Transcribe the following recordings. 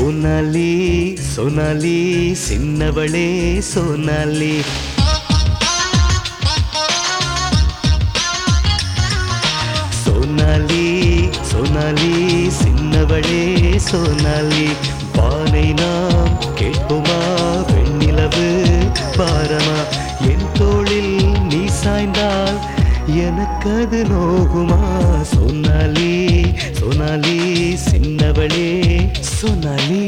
சோனாலி சோனாலி சின்னவளே சோனாலி சோனாலி சோனாலி சின்னவளே சோனாலி வானை நாம் கேட்போமா வெண்ணிலவு பாரமா என் தோளில் நீ சாய்ந்தால் எனக்கு அது நோகுமா சோனாலி சோனாலி சின்னவளே சோனாலி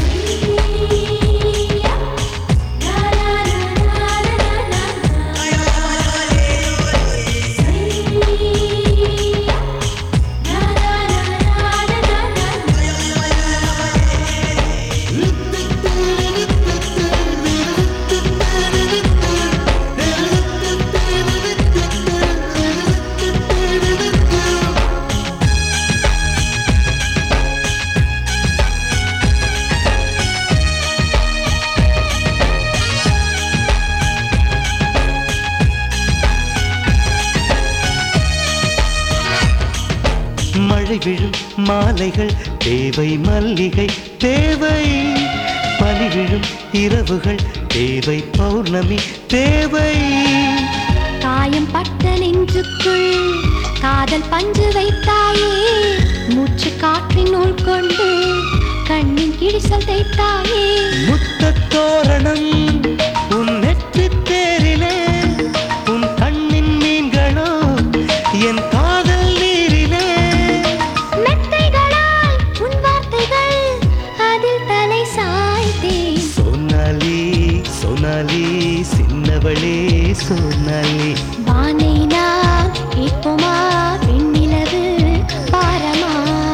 மழை விழும் மாலைகள் தேவை மல்லிகை தேவை பனி விழும் இரவுகள் தேவை பௌர்ணமி தேவை காயம் பட்ட நெஞ்சுக்குள் காதல் பஞ்சு வைத்தாயே மூச்சு காற்றின் நூல் கொண்டு கண்ணின் கிழிசல் தைத்தாயே முத்தத் தோரணம் உன் நெற்றி தேரிலே உன் கண்ணின் மீன்களோ என் காதல் நீரிலே மெத்தைகளால் உன் வார்த்தைகள் அதில் தலை சாய்த்தேன் சோனாலி சோனாலி சின்னவளே சோனாலி வானை நாம் கேட்போமா வெண்ணிலவு பாரமா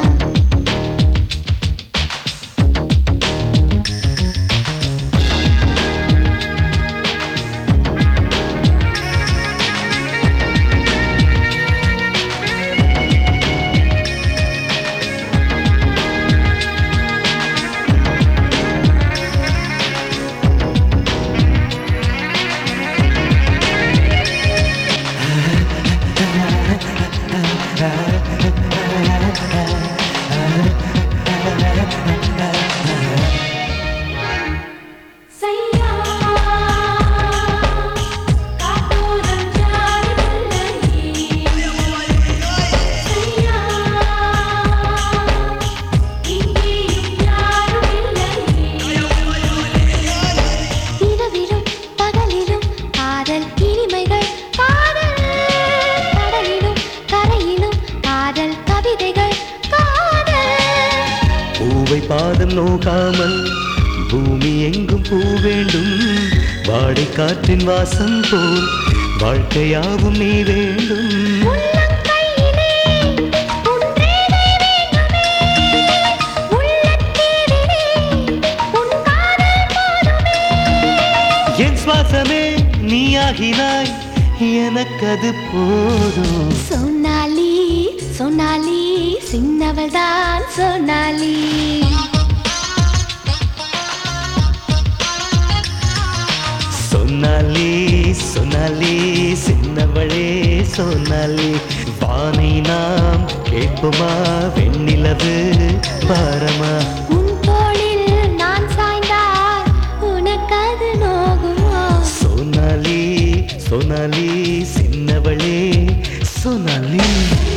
சையா காத்தோரம் ஜாடி சையா இங்கேயும் யாரும் இரவிலும் பகலிலும் காதல் இனிமைகள் காதல் கடலிலும் கரையிலும் காதல் கவிதைகள் காதல் பூவை பாதம் நோகாமல் பூமி எங்கும் பூ வேண்டும் வாடை காற்றின் வாசம் போல் வாழ்க்கையாவும் நீ வேண்டும் உள்ளங்கையிலே உன்றேனை வேண்டுமே உள்ளத்தீவிலே உன் காதல் போதுமே என் சுவாசமே நீயாகினாய் எனக்கது போதும் சொன்னாலி சொன்னாலி சின்னவள்தான் சொன்னாலி சொன்னாலி சொன்னாலி சின்னவளே சொன்னாலி வானை நாம் கேட்போமா வெண்ணிலவு பாரமா உன் தோளில் நான் சாய்ந்தால் உனக்கது நோகுமா சோனாலி சோனாலி சின்னவளே சோனாலி